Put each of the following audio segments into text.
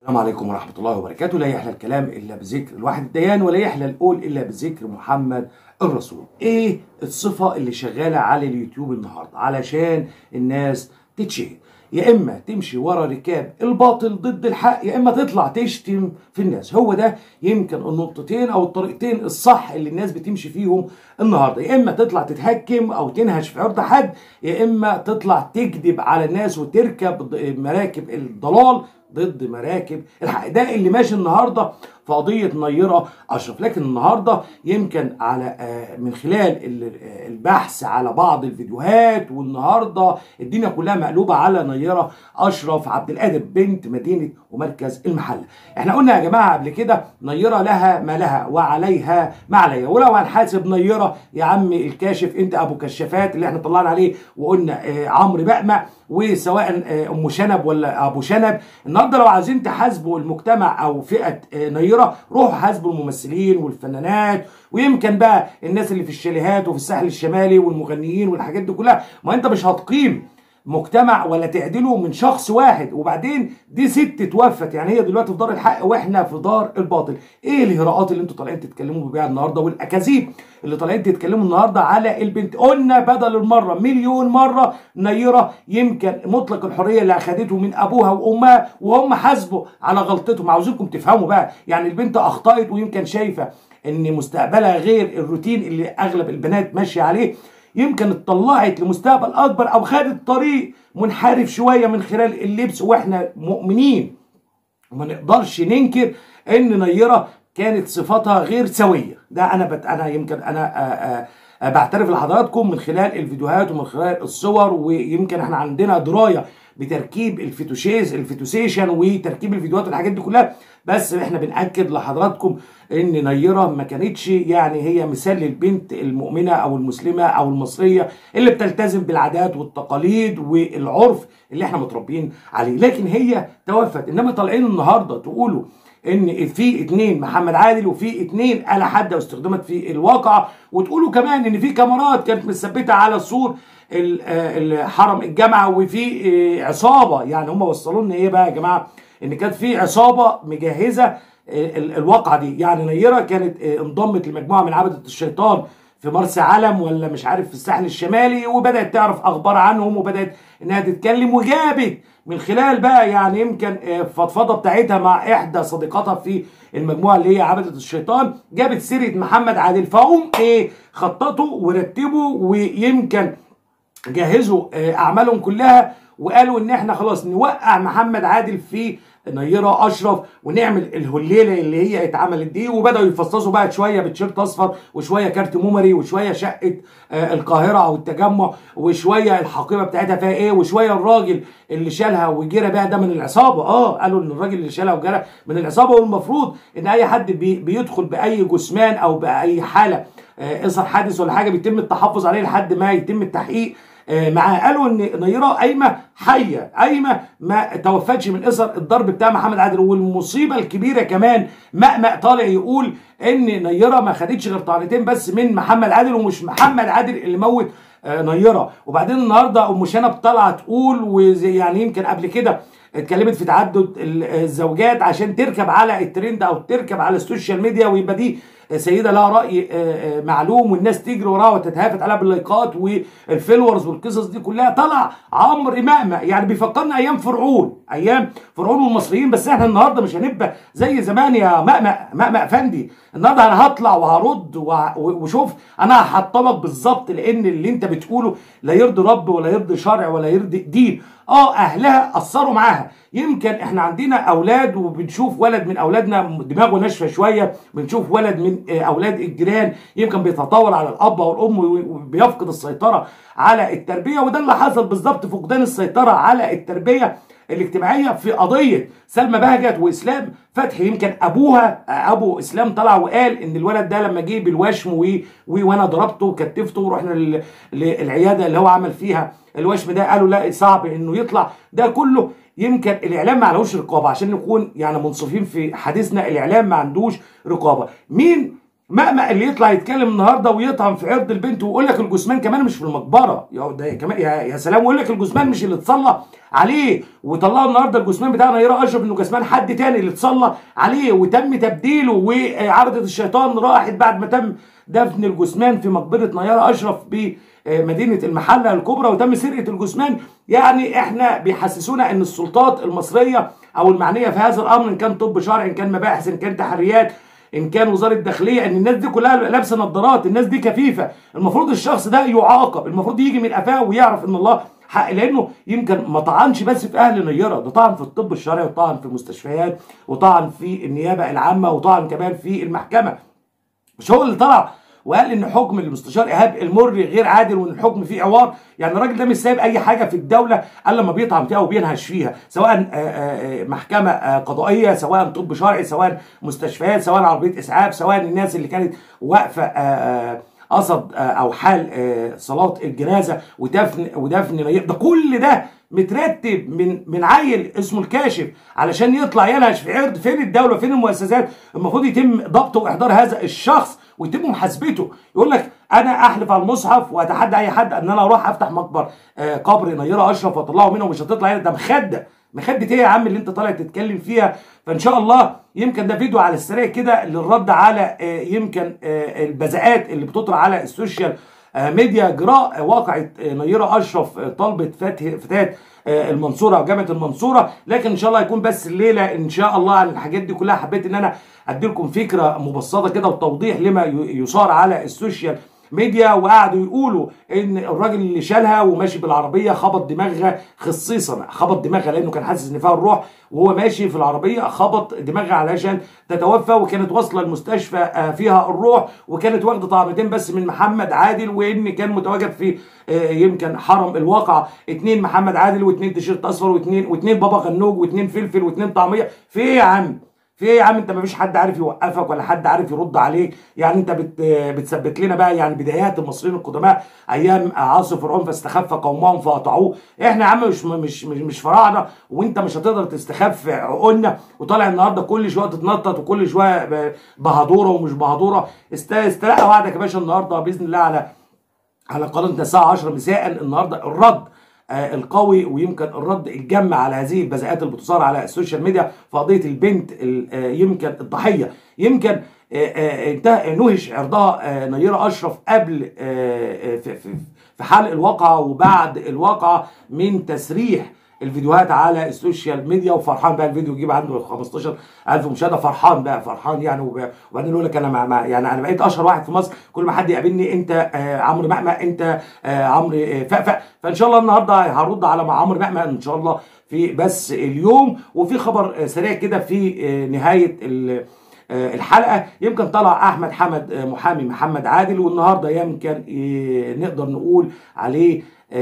السلام عليكم ورحمة الله وبركاته لا يحلى الكلام إلا بذكر الواحد الديان ولا يحلى القول إلا بذكر محمد الرسول إيه الصفة اللي شغالة على اليوتيوب النهاردة علشان الناس تتشهد يا إما تمشي ورا ركاب الباطل ضد الحق يا إما تطلع تشتم في الناس هو ده يمكن النقطتين أو الطريقتين الصح اللي الناس بتمشي فيهم النهاردة يا إما تطلع تتهكم أو تنهش في عرض حد يا إما تطلع تكذب على الناس وتركب مراكب الضلال ضد مراكب الحق ده اللي ماشي النهارده في قضيه نيره اشرف لكن النهارده يمكن على من خلال البحث على بعض الفيديوهات والنهارده الدنيا كلها مقلوبه على نيره اشرف عبد القادر بنت مدينه ومركز المحله احنا قلنا يا جماعه قبل كده نيره لها ما لها وعليها ما عليها ولو هنحاسب نيره يا عم الكاشف انت ابو كشافات اللي احنا طلعنا عليه وقلنا عمرو بقمع وسواء ام شنب ولا ابو شنب النهارده لو عايزين تحاسبوا المجتمع او فئه نيره روحوا حاسبوا الممثلين والفنانات ويمكن بقى الناس اللي في الشاليهات وفي الساحل الشمالي والمغنيين والحاجات دي كلها ما انت مش هتقيم مجتمع ولا تعدله من شخص واحد وبعدين دي ست توفت يعني هي دلوقتي في دار الحق واحنا في دار الباطل ايه الهراءات اللي انتوا طالعين تتكلموا بيها النهارده والاكاذيب اللي طالعين تتكلموا النهارده على البنت قلنا بدل المره مليون مره نيره يمكن مطلق الحريه اللي اخدته من ابوها وامها وهم حاسبوا على غلطتهم عاوزينكم تفهموا بقى يعني البنت اخطات ويمكن شايفه ان مستقبلها غير الروتين اللي اغلب البنات ماشيه عليه يمكن اتطلعت لمستقبل اكبر او خدت طريق منحرف شويه من خلال اللبس واحنا مؤمنين وما نقدرش ننكر ان نيره كانت صفاتها غير سويه ده انا بت انا يمكن انا آآ آآ بعترف لحضراتكم من خلال الفيديوهات ومن خلال الصور ويمكن احنا عندنا درايه بتركيب الفيتوشيز الفيتوسيشن وتركيب الفيديوهات والحاجات دي كلها بس احنا بنأكد لحضراتكم ان نيره ما كانتش يعني هي مثال للبنت المؤمنه او المسلمه او المصريه اللي بتلتزم بالعادات والتقاليد والعرف اللي احنا متربيين عليه لكن هي توفت انما طالعين النهارده تقولوا ان في اتنين محمد عادل وفي اتنين آلة حادة واستخدمت في الواقع وتقولوا كمان ان في كاميرات كانت مثبته على سور حرم الجامعه وفي عصابه يعني هم وصلوا لنا ايه بقى يا جماعه ان كانت في عصابه مجهزه الواقعه دي يعني نيره كانت انضمت لمجموعه من عبده الشيطان في مرسى علم ولا مش عارف في الساحل الشمالي وبدات تعرف اخبار عنهم وبدات انها تتكلم وجابت من خلال بقى يعني يمكن الفضفضه بتاعتها مع احدى صديقاتها في المجموعه اللي هي عبده الشيطان جابت سيره محمد عادل فهم ايه خططوا ورتبوا ويمكن جهزوا اعمالهم كلها وقالوا ان احنا خلاص نوقع محمد عادل في نيره اشرف ونعمل الهليله اللي هي اتعملت دي وبداوا يفصصوا بقى شويه بتيشيرت اصفر وشويه كارت ميموري وشويه شقه القاهره او التجمع وشويه الحقيبه بتاعتها فيها ايه وشويه الراجل اللي شالها وجرى بقى ده من العصابه اه قالوا ان الراجل اللي شالها وجرى من العصابه والمفروض ان اي حد بي بيدخل باي جثمان او باي حاله اثر حادث ولا حاجه بيتم التحفظ عليه لحد ما يتم التحقيق معاه قالوا ان نيره قايمه حيه قايمه ما توفتش من اثر الضرب بتاع محمد عادل والمصيبه الكبيره كمان مأمأ طالع يقول ان نيره ما خدتش غير طعنتين بس من محمد عادل ومش محمد عادل اللي موت نيره وبعدين النهارده ام شنب طالعه تقول وزي يعني يمكن قبل كده اتكلمت في تعدد الزوجات عشان تركب على الترند او تركب على السوشيال ميديا ويبقى دي سيده لها راي معلوم والناس تجري وراها وتتهافت عليها باللايكات والفيلورز والقصص دي كلها طلع عمرو مأمأ يعني بيفكرنا ايام فرعون ايام فرعون والمصريين بس احنا النهارده مش هنبقى زي زمان يا مأمأ مأمأ افندي النهارده انا هطلع وهرد وشوف انا هحطمك بالظبط لان اللي انت بتقوله لا يرضي رب ولا يرضي شرع ولا يرضي دين اه اهلها قصروا معاها يمكن احنا عندنا اولاد وبنشوف ولد من اولادنا دماغه ناشفه شويه بنشوف ولد من اولاد الجيران يمكن بيتطاول على الاب والام وبيفقد السيطره على التربيه وده اللي حصل بالظبط فقدان السيطره على التربيه الاجتماعيه في قضيه سلمى بهجت واسلام فتحي يمكن ابوها ابو اسلام طلع وقال ان الولد ده لما جه بالوشم و... و... وانا ضربته وكتفته ورحنا للعياده اللي هو عمل فيها الوشم ده قالوا لا صعب انه يطلع ده كله يمكن الاعلام ما عليهوش رقابه عشان نكون يعني منصفين في حديثنا الاعلام ما عندوش رقابه مين مأمأ اللي يطلع يتكلم النهارده ويطعن في عرض البنت ويقول لك الجثمان كمان مش في المقبره يا ده كمان يا, يا سلام ويقول لك الجثمان مش اللي اتصلى عليه وطلعوا النهارده الجثمان بتاع نيره اشرف انه جثمان حد تاني اللي اتصلى عليه وتم تبديله وعبده الشيطان راحت بعد ما تم دفن الجثمان في مقبره نيره اشرف بمدينه المحله الكبرى وتم سرقه الجثمان يعني احنا بيحسسونا ان السلطات المصريه او المعنيه في هذا الامر ان كان طب شرعي ان كان مباحث ان كان تحريات ان كان وزاره الداخليه ان الناس دي كلها لابسه نظارات الناس دي كفيفه المفروض الشخص ده يعاقب المفروض يجي من قفاه ويعرف ان الله حق لانه يمكن ما طعنش بس في اهل نيره ده طعن في الطب الشرعي وطعن في المستشفيات وطعن في النيابه العامه وطعن كمان في المحكمه مش هو اللي طلع وقال ان حكم المستشار ايهاب المري غير عادل وان الحكم فيه عوار يعني الراجل ده مش سايب اي حاجه في الدوله الا لما بيطعن فيها وبينهش فيها سواء محكمه قضائيه سواء طب شرعي سواء مستشفيات سواء عربيه اسعاف سواء الناس اللي كانت واقفه قصد او حال صلاه الجنازه ودفن ودفن ده كل ده مترتب من من عيل اسمه الكاشف علشان يطلع ينهش في عرض فين الدوله فين المؤسسات المفروض يتم ضبط واحضار هذا الشخص ويتم محاسبته يقول لك انا احلف على المصحف واتحدى اي حد ان انا اروح افتح مقبر آه قبر نيره اشرف واطلعه منه ومش هتطلع هنا ده مخده مخده ايه يا عم اللي انت طالع تتكلم فيها فان شاء الله يمكن ده فيديو على السريع كده للرد على آه يمكن آه البذاءات اللي بتطرح على السوشيال ميديا جراء واقعة نيرة أشرف طلبة فتاة المنصورة وجامعة المنصورة لكن إن شاء الله يكون بس الليلة إن شاء الله عن الحاجات دي كلها حبيت إن أنا أدي لكم فكرة مبسطة كده وتوضيح لما يصار على السوشيال ميديا وقعدوا يقولوا ان الراجل اللي شالها وماشي بالعربيه خبط دماغها خصيصا خبط دماغها لانه كان حاسس ان فيها الروح وهو ماشي في العربيه خبط دماغها علشان تتوفى وكانت واصله المستشفى فيها الروح وكانت واخده طعمتين بس من محمد عادل وان كان متواجد في يمكن حرم الواقع اتنين محمد عادل واتنين تيشيرت اصفر واتنين واتنين بابا غنوج واتنين فلفل واتنين طعميه في ايه يا عم؟ في ايه يا عم انت ما فيش حد عارف يوقفك ولا حد عارف يرد عليك يعني انت بت بتثبت لنا بقى يعني بدايات المصريين القدماء ايام عاصي فرعون فاستخف قومهم فاطاعوه احنا يا عم مش مش مش, مش فراعنه وانت مش هتقدر تستخف عقولنا وطالع النهارده كل شويه تتنطط وكل شويه بهدوره ومش بهدوره استلقى وعدك يا باشا النهارده باذن الله على على قناتنا الساعه 10 مساء النهارده الرد آه القوي ويمكن الرد الجم على هذه البذاءات اللي بتصار على السوشيال ميديا في قضيه البنت آه يمكن الضحيه يمكن انتهى نهش عرضها نيره اشرف قبل في, في حال الواقعه وبعد الواقعه من تسريح الفيديوهات على السوشيال ميديا وفرحان بقى الفيديو يجيب عنده 15000 مشاهده فرحان بقى فرحان يعني وبعدين يقول لك انا مع مع يعني انا بقيت اشهر واحد في مصر كل ما حد يقابلني انت آه عمرو مأمأ انت آه عمرو آه فأفأ فان شاء الله النهارده هرد على مع عمرو مأمأ ان شاء الله في بس اليوم وفي خبر سريع كده في نهايه الحلقه يمكن طلع احمد حمد محامي محمد عادل والنهارده يمكن نقدر نقول عليه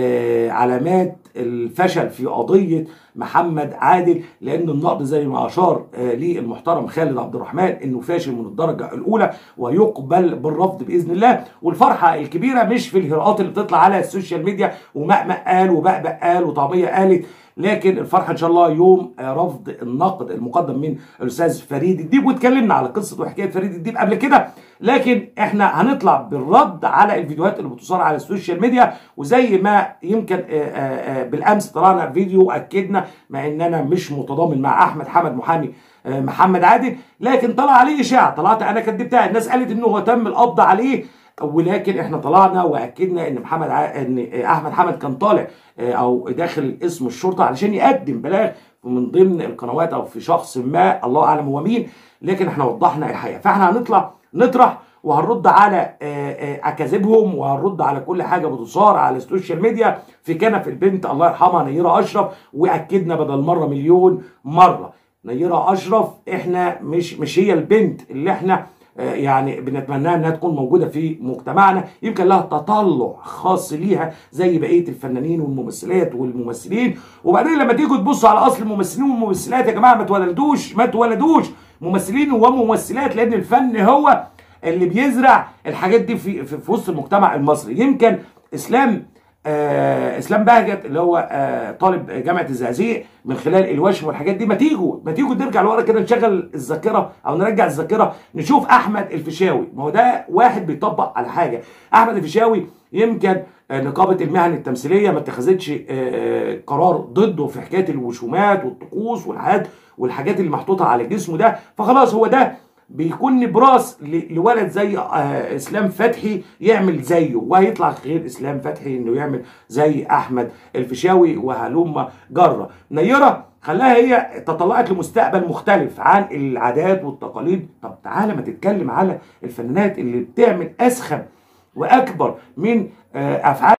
علامات الفشل في قضيه محمد عادل لان النقد زي ما اشار ليه المحترم خالد عبد الرحمن انه فاشل من الدرجه الاولى ويقبل بالرفض باذن الله والفرحه الكبيره مش في الهراءات اللي بتطلع على السوشيال ميديا ومأمأ قال وبأبأ قال وطعميه قالت لكن الفرحه ان شاء الله يوم رفض النقد المقدم من الاستاذ فريد الديب واتكلمنا على قصه وحكايه فريد الديب قبل كده لكن احنا هنطلع بالرد على الفيديوهات اللي بتصار على السوشيال ميديا وزي ما يمكن بالامس طلعنا فيديو اكدنا مع ان انا مش متضامن مع احمد حمد محامي محمد عادل لكن طلع عليه اشاعه طلعت انا كدبتها الناس قالت انه هو تم القبض عليه ولكن احنا طلعنا واكدنا ان محمد ع... ان احمد حمد كان طالع او داخل اسم الشرطه علشان يقدم بلاغ من ضمن القنوات او في شخص ما الله اعلم هو مين لكن احنا وضحنا الحقيقه فاحنا هنطلع نطرح وهنرد على اكاذيبهم وهنرد على كل حاجه بتصار على السوشيال ميديا في كنف البنت الله يرحمها نيره اشرف واكدنا بدل مره مليون مره نيره اشرف احنا مش مش هي البنت اللي احنا يعني بنتمناها انها تكون موجوده في مجتمعنا يمكن لها تطلع خاص ليها زي بقيه الفنانين والممثلات والممثلين وبعدين لما تيجوا تبصوا على اصل الممثلين والممثلات يا جماعه ما اتولدوش ما اتولدوش ممثلين وممثلات لان الفن هو اللي بيزرع الحاجات دي في في, في وسط المجتمع المصري يمكن اسلام آه اسلام بهجت اللي هو آه طالب جامعه الزقازيق من خلال الوشم والحاجات دي ما تيجوا ما تيجوا نرجع لورا كده نشغل الذاكره او نرجع الذاكره نشوف احمد الفيشاوي ما هو ده واحد بيطبق على حاجه احمد الفيشاوي يمكن آه، نقابه المهن التمثيليه ما اتخذتش آه، آه، قرار ضده في حكايه الوشومات والطقوس والحاجات والحاجات اللي محطوطه على جسمه ده فخلاص هو ده بيكون نبراس ل- لولد زي آه، اسلام فتحي يعمل زيه وهيطلع غير اسلام فتحي انه يعمل زي احمد الفيشاوي وهلم جره نيره خلاها هي تطلعت لمستقبل مختلف عن العادات والتقاليد طب تعالى ما تتكلم على الفنانات اللي بتعمل اسخن واكبر من آه، افعال